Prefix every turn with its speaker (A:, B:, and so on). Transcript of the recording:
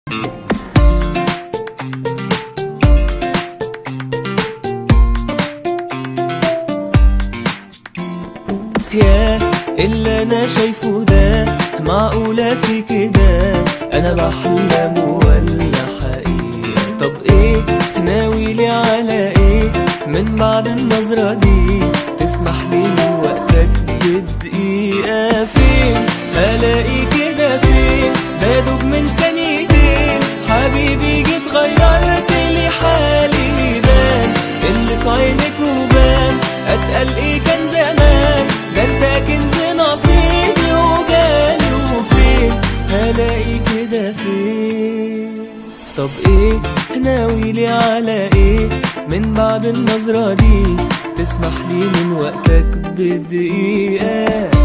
A: يا اللي انا شايفه ده معقولة في كده انا بحلم ولا حقيقة طب ايه ناوي لي على ايه من بعد النظرة دي تسمح لي من وقتك بدقيقة فين هلاقي كده فين بدوب من ثانيتين حبيبي جيت غيرت لي حالي ميدان اللي في عينك وبان اتقل ايه كان زمان ده انت كنز نصيبي وجالي وفين هلاقي كده فين طب ايه ناوي لي على ايه من بعد النظرة دي تسمح لي من وقتك بدقيقة